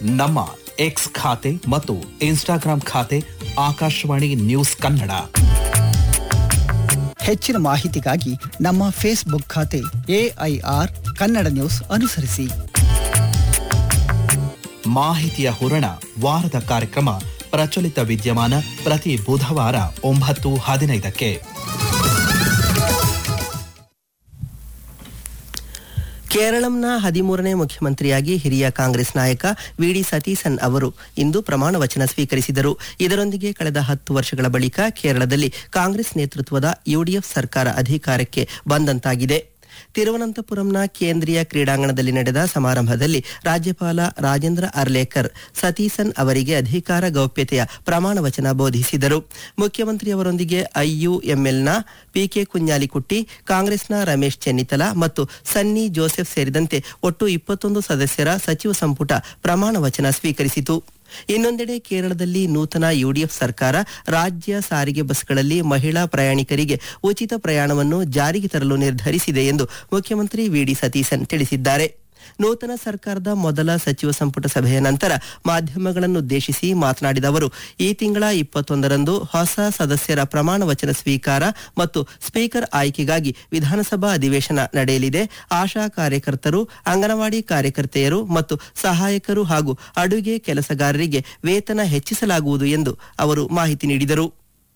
ನಮ್ಮ ಎಕ್ಸ್ ಖಾತೆ ಮತ್ತು ಇನ್ಸ್ಟಾಗ್ರಾಂ ಖಾತೆ ಆಕಾಶವಾಣಿ ನ್ಯೂಸ್ ಕನ್ನಡ ಹೆಚ್ಚಿನ ಮಾಹಿತಿಗಾಗಿ ನಮ್ಮ ಫೇಸ್ಬುಕ್ ಖಾತೆ ಎಐಆರ್ ಕನ್ನಡ ನ್ಯೂಸ್ ಅನುಸರಿಸಿ ಮಾಹಿತಿಯ ಹೂರಣ ವಾರದ ಕಾರ್ಯಕ್ರಮ ಪ್ರಚಲಿತ ವಿದ್ಯಮಾನ ಪ್ರತಿ ಬುಧವಾರ ಒಂಬತ್ತು ಹದಿನೈದಕ್ಕೆ ಕೇರಳಂನ ಹದಿಮೂರನೇ ಮುಖ್ಯಮಂತ್ರಿಯಾಗಿ ಹಿರಿಯ ಕಾಂಗ್ರೆಸ್ ನಾಯಕ ವಿಡಿ ಸತೀಸನ್ ಅವರು ಇಂದು ಪ್ರಮಾಣ ವಚನ ಸ್ವೀಕರಿಸಿದರು ಇದರೊಂದಿಗೆ ಕಳೆದ ಹತ್ತು ವರ್ಷಗಳ ಬಳಿಕ ಕೇರಳದಲ್ಲಿ ಕಾಂಗ್ರೆಸ್ ನೇತೃತ್ವದ ಯುಡಿಎಫ್ ಸರ್ಕಾರ ಅಧಿಕಾರಕ್ಕೆ ಬಂದಂತಾಗಿದೆ ತಿರುವನಂತಪುರಂನ ಕೇಂದ್ರೀಯ ಕ್ರೀಡಾಂಗಣದಲ್ಲಿ ನಡೆದ ಸಮಾರಂಭದಲ್ಲಿ ರಾಜ್ಯಪಾಲ ರಾಜೇಂದ್ರ ಅರ್ಲೇಕರ್ ಸತೀಸನ್ ಅವರಿಗೆ ಅಧಿಕಾರ ಗೌಪ್ಯತೆಯ ಪ್ರಮಾಣ ವಚನ ಬೋಧಿಸಿದರು ಮುಖ್ಯಮಂತ್ರಿಯವರೊಂದಿಗೆ ಐಯುಎಂಎಲ್ನ ಪಿಕೆ ಕುഞ്ഞാಲಿಕುಟ್ಟಿ ಕಾಂಗ್ರೆಸ್ನ ರಮೇಶ್ ಚೆನ್ನಿತಲ ಮತ್ತು ಸನ್ನಿ ಜೋಸೆಫ್ ಸೇರಿದಂತೆ ಒಟ್ಟು ಇಪ್ಪತ್ತೊಂದು ಸದಸ್ಯರ ಸಚಿವ ಸಂಪುಟ ಪ್ರಮಾಣ ವಚನ ಸ್ವೀಕರಿಸಿತು ಇನ್ನೊಂದೆಡೆ ಕೇರಳದಲ್ಲಿ ನೂತನ ಯುಡಿಎಫ್ ಸರ್ಕಾರ ರಾಜ್ಯ ಸಾರಿಗೆ ಬಸ್ಗಳಲ್ಲಿ ಮಹಿಳಾ ಪ್ರಯಾಣಿಕರಿಗೆ ಉಚಿತ ಪ್ರಯಾಣವನ್ನು ಜಾರಿಗೆ ತರಲು ನಿರ್ಧರಿಸಿದೆ ಎಂದು ಮುಖ್ಯಮಂತ್ರಿ ವಿಡಿ ಸತೀಸನ್ ತಿಳಿಸಿದ್ದಾರೆ ನೂತನ ಸರ್ಕಾರದ ಮೊದಲ ಸಚಿವ ಸಂಪುಟ ಸಭೆಯ ನಂತರ ಮಾಧ್ಯಮಗಳನ್ನುದ್ದೇಶಿಸಿ ಮಾತನಾಡಿದ ಅವರು ಈ ತಿಂಗಳ ಇಪ್ಪತ್ತೊಂದರಂದು ಹೊಸ ಸದಸ್ಯರ ಪ್ರಮಾಣ ವಚನ ಸ್ವೀಕಾರ ಮತ್ತು ಸ್ಪೀಕರ್ ಆಯ್ಕೆಗಾಗಿ ವಿಧಾನಸಭಾ ಅಧಿವೇಶನ ನಡೆಯಲಿದೆ ಆಶಾ ಕಾರ್ಯಕರ್ತರು ಅಂಗನವಾಡಿ ಕಾರ್ಯಕರ್ತೆಯರು ಮತ್ತು ಸಹಾಯಕರು ಹಾಗೂ ಅಡುಗೆ ಕೆಲಸಗಾರರಿಗೆ ವೇತನ ಹೆಚ್ಚಿಸಲಾಗುವುದು ಎಂದು ಅವರು ಮಾಹಿತಿ ನೀಡಿದರು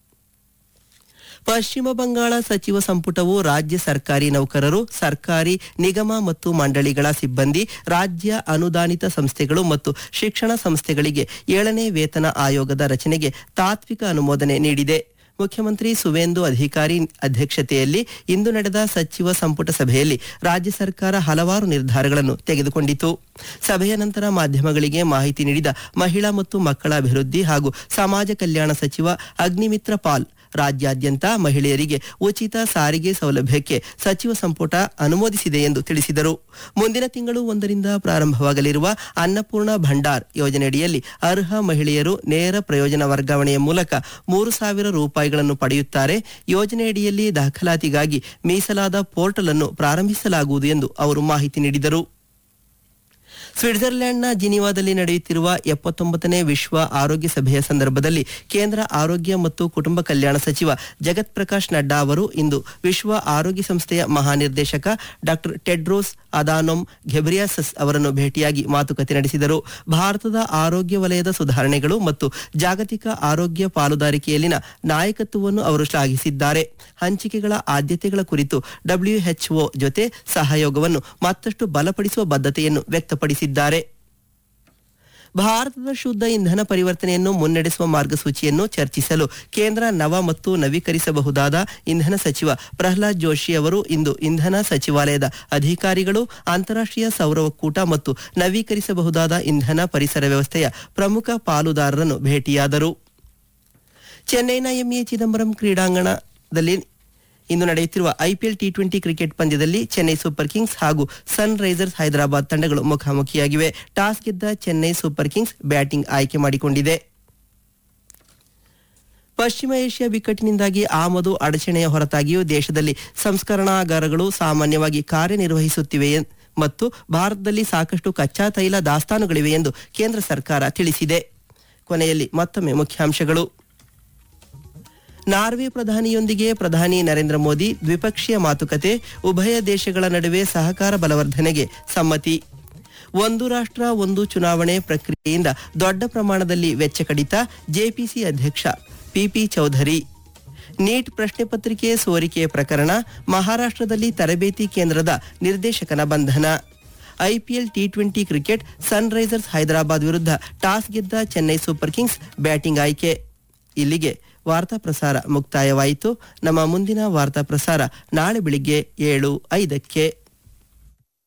ಪಶ್ಚಿಮ ಬಂಗಾಳ ಸಚಿವ ಸಂಪುಟವು ರಾಜ್ಯ ಸರ್ಕಾರಿ ನೌಕರರು ಸರ್ಕಾರಿ ನಿಗಮ ಮತ್ತು ಮಂಡಳಿಗಳ ಸಿಬ್ಬಂದಿ ರಾಜ್ಯ ಅನುದಾನಿತ ಸಂಸ್ಥೆಗಳು ಮತ್ತು ಶಿಕ್ಷಣ ಸಂಸ್ಥೆಗಳಿಗೆ ಏಳನೇ ವೇತನ ಆಯೋಗದ ರಚನೆಗೆ ತಾತ್ವಿಕ ಅನುಮೋದನೆ ನೀಡಿದೆ ಮುಖ್ಯಮಂತ್ರಿ ಸುವೇಂದು ಅಧಿಕಾರಿ ಅಧ್ಯಕ್ಷತೆಯಲ್ಲಿ ಇಂದು ನಡೆದ ಸಚಿವ ಸಂಪುಟ ಸಭೆಯಲ್ಲಿ ರಾಜ್ಯ ಸರ್ಕಾರ ಹಲವಾರು ನಿರ್ಧಾರಗಳನ್ನು ತೆಗೆದುಕೊಂಡಿತು ಸಭೆಯ ನಂತರ ಮಾಧ್ಯಮಗಳಿಗೆ ಮಾಹಿತಿ ನೀಡಿದ ಮಹಿಳಾ ಮತ್ತು ಮಕ್ಕಳ ಅಭಿವೃದ್ಧಿ ಹಾಗೂ ಸಮಾಜ ಕಲ್ಯಾಣ ಸಚಿವ ಅಗ್ನಿಮಿತ್ರ ಪಾಲ್ ರಾಜ್ಯಾದ್ಯಂತ ಮಹಿಳೆಯರಿಗೆ ಉಚಿತ ಸಾರಿಗೆ ಸೌಲಭ್ಯಕ್ಕೆ ಸಚಿವ ಸಂಪುಟ ಅನುಮೋದಿಸಿದೆ ಎಂದು ತಿಳಿಸಿದರು ಮುಂದಿನ ತಿಂಗಳು ಒಂದರಿಂದ ಪ್ರಾರಂಭವಾಗಲಿರುವ ಅನ್ನಪೂರ್ಣ ಭಂಡಾರ್ ಯೋಜನೆಯಡಿಯಲ್ಲಿ ಅರ್ಹ ಮಹಿಳೆಯರು ನೇರ ಪ್ರಯೋಜನ ವರ್ಗಾವಣೆಯ ಮೂಲಕ ಮೂರು ಸಾವಿರ ರೂಪಾಯಿಗಳನ್ನು ಪಡೆಯುತ್ತಾರೆ ಯೋಜನೆಯಡಿಯಲ್ಲಿ ದಾಖಲಾತಿಗಾಗಿ ಮೀಸಲಾದ ಪೋರ್ಟಲ್ ಅನ್ನು ಪ್ರಾರಂಭಿಸಲಾಗುವುದು ಎಂದು ಅವರು ಮಾಹಿತಿ ನೀಡಿದರು ಸ್ವಿಟ್ಜರ್ಲೆಂಡ್ನ ಜಿನಿವಾದಲ್ಲಿ ನಡೆಯುತ್ತಿರುವ ಎಪ್ಪತ್ತೊಂಬತ್ತನೇ ವಿಶ್ವ ಆರೋಗ್ಯ ಸಭೆಯ ಸಂದರ್ಭದಲ್ಲಿ ಕೇಂದ್ರ ಆರೋಗ್ಯ ಮತ್ತು ಕುಟುಂಬ ಕಲ್ಯಾಣ ಸಚಿವ ಜಗತ್ ಪ್ರಕಾಶ್ ನಡ್ಡಾ ಅವರು ಇಂದು ವಿಶ್ವ ಆರೋಗ್ಯ ಸಂಸ್ಥೆಯ ಮಹಾನಿರ್ದೇಶಕ ಡಾಕ್ಟರ್ ಟೆಡ್ರೋಸ್ ಅದಾನೊಮ್ ಘೆಬ್ರಿಯಾಸಸ್ ಅವರನ್ನು ಭೇಟಿಯಾಗಿ ಮಾತುಕತೆ ನಡೆಸಿದರು ಭಾರತದ ಆರೋಗ್ಯ ವಲಯದ ಸುಧಾರಣೆಗಳು ಮತ್ತು ಜಾಗತಿಕ ಆರೋಗ್ಯ ಪಾಲುದಾರಿಕೆಯಲ್ಲಿನ ನಾಯಕತ್ವವನ್ನು ಅವರು ಶ್ಲಾಘಿಸಿದ್ದಾರೆ ಹಂಚಿಕೆಗಳ ಆದ್ಯತೆಗಳ ಕುರಿತು ಡಬ್ಲ್ಯೂಎಚ್ಒ ಜೊತೆ ಸಹಯೋಗವನ್ನು ಮತ್ತಷ್ಟು ಬಲಪಡಿಸುವ ಬದ್ಧತೆಯನ್ನು ವ್ಯಕ್ತಪಡಿಸಿದ್ದಾರೆ ಭಾರತದ ಶುದ್ಧ ಇಂಧನ ಪರಿವರ್ತನೆಯನ್ನು ಮುನ್ನಡೆಸುವ ಮಾರ್ಗಸೂಚಿಯನ್ನು ಚರ್ಚಿಸಲು ಕೇಂದ್ರ ನವ ಮತ್ತು ನವೀಕರಿಸಬಹುದಾದ ಇಂಧನ ಸಚಿವ ಪ್ರಹ್ಲಾದ್ ಜೋಶಿ ಅವರು ಇಂದು ಇಂಧನ ಸಚಿವಾಲಯದ ಅಧಿಕಾರಿಗಳು ಅಂತಾರಾಷ್ಟ್ರೀಯ ಸೌರ ಒಕ್ಕೂಟ ಮತ್ತು ನವೀಕರಿಸಬಹುದಾದ ಇಂಧನ ಪರಿಸರ ವ್ಯವಸ್ಥೆಯ ಪ್ರಮುಖ ಪಾಲುದಾರರನ್ನು ಭೇಟಿಯಾದರು ಚೆನ್ನೈನ ಎಂಎ ಚಿದಂಬರಂ ಕ್ರೀಡಾಂಗಣದಲ್ಲಿ ಇಂದು ನಡೆಯುತ್ತಿರುವ ಐಪಿಎಲ್ ಟಿ ಟ್ವೆಂಟಿ ಕ್ರಿಕೆಟ್ ಪಂದ್ಯದಲ್ಲಿ ಚೆನ್ನೈ ಸೂಪರ್ ಕಿಂಗ್ಸ್ ಹಾಗೂ ಸನ್ ರೈಸರ್ಸ್ ಹೈದರಾಬಾದ್ ತಂಡಗಳು ಮುಖಾಮುಖಿಯಾಗಿವೆ ಟಾಸ್ ಗೆದ್ದ ಚೆನ್ನೈ ಸೂಪರ್ ಕಿಂಗ್ಸ್ ಬ್ಯಾಟಿಂಗ್ ಆಯ್ಕೆ ಮಾಡಿಕೊಂಡಿದೆ ಪಶ್ಚಿಮ ಏಷ್ಯಾ ಬಿಕ್ಕಟ್ಟಿನಿಂದಾಗಿ ಆಮದು ಅಡಚಣೆಯ ಹೊರತಾಗಿಯೂ ದೇಶದಲ್ಲಿ ಸಂಸ್ಕರಣಾಗಾರಗಳು ಸಾಮಾನ್ಯವಾಗಿ ಕಾರ್ಯನಿರ್ವಹಿಸುತ್ತಿವೆ ಎನ್- ಮತ್ತು ಭಾರತದಲ್ಲಿ ಸಾಕಷ್ಟು ಕಚ್ಚಾ ತೈಲ ದಾಸ್ತಾನುಗಳಿವೆ ಎಂದು ಕೇಂದ್ರ ಸರ್ಕಾರ ತಿಳಿಸಿದೆ ಕೊನೆಯಲ್ಲಿ ಮತ್ತೊಮ್ಮೆ ಮುಖ್ಯಾಂಶಗಳು ನಾರ್ವೆ ಪ್ರಧಾನಿಯೊಂದಿಗೆ ಪ್ರಧಾನಿ ನರೇಂದ್ರ ಮೋದಿ ದ್ವಿಪಕ್ಷೀಯ ಮಾತುಕತೆ ಉಭಯ ದೇಶಗಳ ನಡುವೆ ಸಹಕಾರ ಬಲವರ್ಧನೆಗೆ ಸಮ್ಮತಿ ಒಂದು ರಾಷ್ಟ್ರ ಒಂದು ಚುನಾವಣೆ ಪ್ರಕ್ರಿಯೆಯಿಂದ ದೊಡ್ಡ ಪ್ರಮಾಣದಲ್ಲಿ ವೆಚ್ಚ ಕಡಿತ ಜೆಪಿಸಿ ಅಧ್ಯಕ್ಷ ಪಿಪಿ ಚೌಧರಿ ನೀಟ್ ಪ್ರಶ್ನೆ ಪತ್ರಿಕೆ ಸೋರಿಕೆ ಪ್ರಕರಣ ಮಹಾರಾಷ್ಟ್ರದಲ್ಲಿ ತರಬೇತಿ ಕೇಂದ್ರದ ನಿರ್ದೇಶಕನ ಬಂಧನ IPL T twenty cricket sunrisers Hyderabad ವಿರುದ್ಧ ಟಾಸ್ ಗೆದ್ದ ಚೆನ್ನೈ ಸೂಪರ್ ಕಿಂಗ್ಸ್ ಬ್ಯಾಟಿಂಗ್ ಆಯ್ಕೆ ಇಲ್ಲಿಗೆ ವಾರ್ತಾ ಪ್ರಸಾರ ಮುಕ್ತಾಯವಾಯಿತು ನಮ್ಮ ಮುಂದಿನ ವಾರ್ತಾ ಪ್ರಸಾರ ನಾಳೆ ಬೆಳಿಗ್ಗೆ ಏಳು ಐದಕ್ಕೆ